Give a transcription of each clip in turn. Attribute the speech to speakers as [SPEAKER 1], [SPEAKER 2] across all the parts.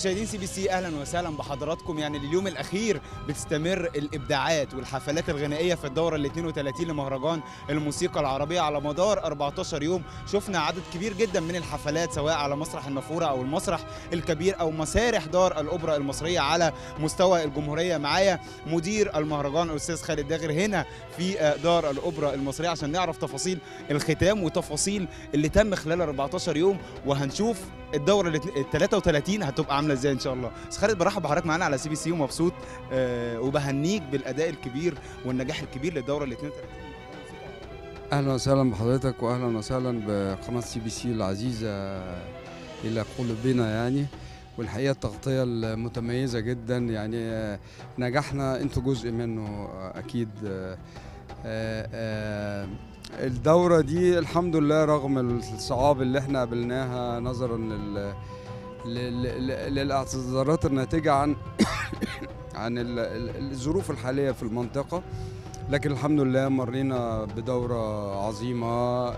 [SPEAKER 1] مشاهدين سي بي سي اهلا وسهلا بحضراتكم يعني اليوم الاخير بتستمر الابداعات والحفلات الغنائيه في الدوره ال 32 لمهرجان الموسيقى العربيه على مدار 14 يوم شفنا عدد كبير جدا من الحفلات سواء على مسرح النافوره او المسرح الكبير او مسارح دار الاوبرا المصريه على مستوى الجمهوريه معايا مدير المهرجان الاستاذ خالد داغر هنا في دار الاوبرا المصريه عشان نعرف تفاصيل الختام وتفاصيل اللي تم خلال 14 يوم وهنشوف الدوره ال 33 هتبقى عامله ازاي ان شاء الله استاذ خالد برحب بحضرتك معانا على سي بي سي ومبسوط آه وبهنيك بالاداء الكبير والنجاح الكبير للدوره ال 32
[SPEAKER 2] اهلا وسهلا بحضرتك واهلا وسهلا بقناه سي بي سي العزيزه الى قلوبنا يعني والحقيقه التغطيه المتميزه جدا يعني نجاحنا انتوا جزء منه اكيد الدورة دي الحمد لله رغم الصعاب اللي احنا قابلناها نظرا لل للاعتذارات الناتجة عن عن الظروف الحالية في المنطقة لكن الحمد لله مرينا بدورة عظيمة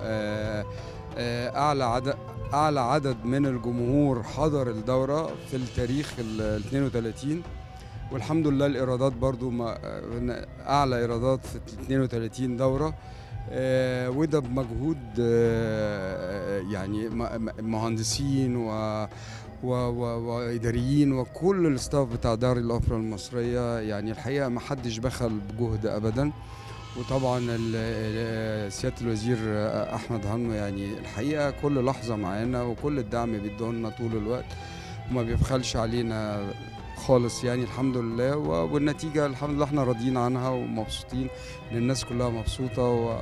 [SPEAKER 2] أعلى عدد أعلى عدد من الجمهور حضر الدورة في التاريخ ال 32 والحمد لله الإيرادات برضو أعلى إيرادات في 32 دورة آه وده بمجهود آه يعني مهندسين و و و واداريين وكل الستاف بتاع دار الاوبرا المصريه يعني الحقيقه ما حدش بخل بجهد ابدا وطبعا سياده الوزير احمد هنو يعني الحقيقه كل لحظه معانا وكل الدعم بيدولنا طول الوقت وما بيبخلش علينا خالص يعني الحمد لله والنتيجة الحمد لله احنا راضيين عنها ومبسوطين ان الناس كلها مبسوطة و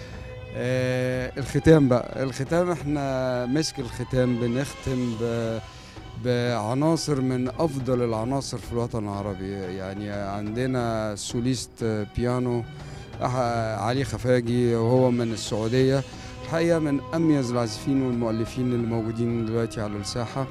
[SPEAKER 2] آه الختام بقى الختام احنا مسك الختام بنختم ب بعناصر من افضل العناصر في الوطن العربي يعني عندنا سوليست بيانو علي خفاجي وهو من السعودية الحقيقة من أميز العازفين والمؤلفين اللي موجودين دلوقتي على الساحة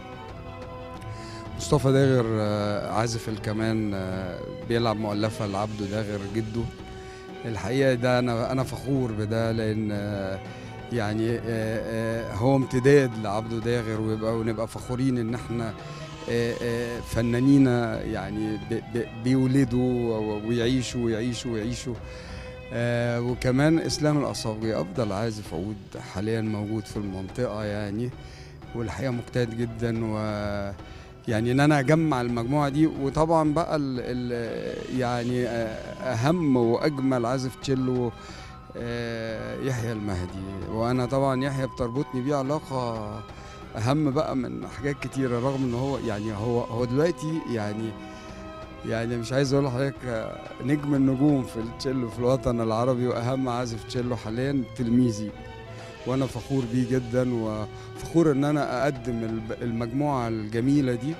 [SPEAKER 2] مصطفى داغر عازف الكمان بيلعب مؤلفة لعبده داغر جده الحقيقة ده أنا أنا فخور بده لأن يعني هو امتداد لعبده داغر ويبقى ونبقى فخورين إن احنا فنانين يعني بيولدوا ويعيشوا ويعيشوا ويعيشوا وكمان اسلام الاصابجي افضل عازف عود حاليا موجود في المنطقه يعني والحقيقه مجتهد جدا و يعني ان انا اجمع المجموعه دي وطبعا بقى ال ال يعني اهم واجمل عازف تشيلو يحيى المهدي وانا طبعا يحيى بتربطني بيه علاقه اهم بقى من حاجات كتيره رغم ان هو يعني هو هو دلوقتي يعني يعني مش عايز اقول لحضرتك نجم النجوم في التشيلو في الوطن العربي واهم عازف تشيلو حاليا تلميذي وانا فخور بيه جدا وفخور ان انا اقدم المجموعه الجميله دي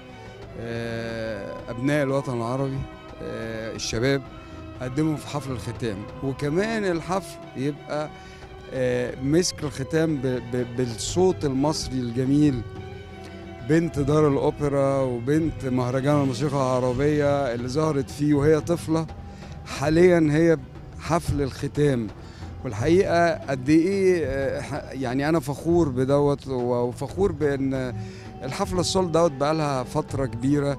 [SPEAKER 2] ابناء الوطن العربي الشباب اقدمهم في حفل الختام وكمان الحفل يبقى مسك الختام بالصوت المصري الجميل بنت دار الاوبرا وبنت مهرجان الموسيقى العربيه اللي ظهرت فيه وهي طفله حاليا هي حفل الختام والحقيقه قد ايه يعني انا فخور بدوت وفخور بان الحفله السولد اوت بقى لها فتره كبيره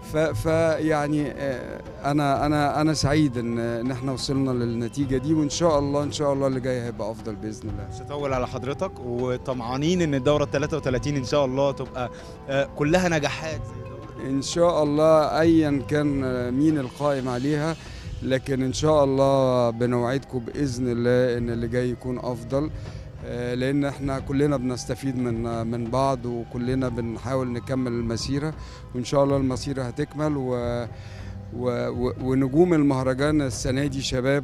[SPEAKER 2] فيعني انا انا انا سعيد ان ان احنا وصلنا للنتيجه دي وان شاء الله ان شاء الله اللي جاي هيبقى افضل باذن الله
[SPEAKER 1] مش هطول على حضرتك وطمعانين ان الدوره ال 33 ان شاء الله تبقى كلها نجاحات زي
[SPEAKER 2] ان شاء الله ايا كان مين القائم عليها لكن ان شاء الله بنوعدكم باذن الله ان اللي جاي يكون افضل لان احنا كلنا بنستفيد من من بعض وكلنا بنحاول نكمل المسيره وان شاء الله المسيره هتكمل و و ونجوم المهرجان السنه دي شباب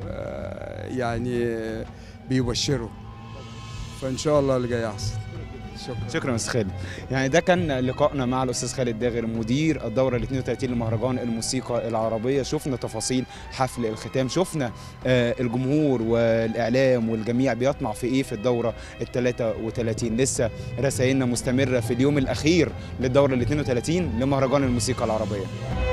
[SPEAKER 2] يعني بيبشروا فان شاء الله اللي جاي احسن
[SPEAKER 1] شكرا شكرا استاذ خالد يعني ده كان لقائنا مع الاستاذ خالد داغر مدير الدوره ال 32 لمهرجان الموسيقى العربيه شفنا تفاصيل حفل الختام شفنا آه الجمهور والاعلام والجميع بيطمع في ايه في الدوره ال 33 لسه رسائلنا مستمره في اليوم الاخير للدوره ال 32 لمهرجان الموسيقى العربيه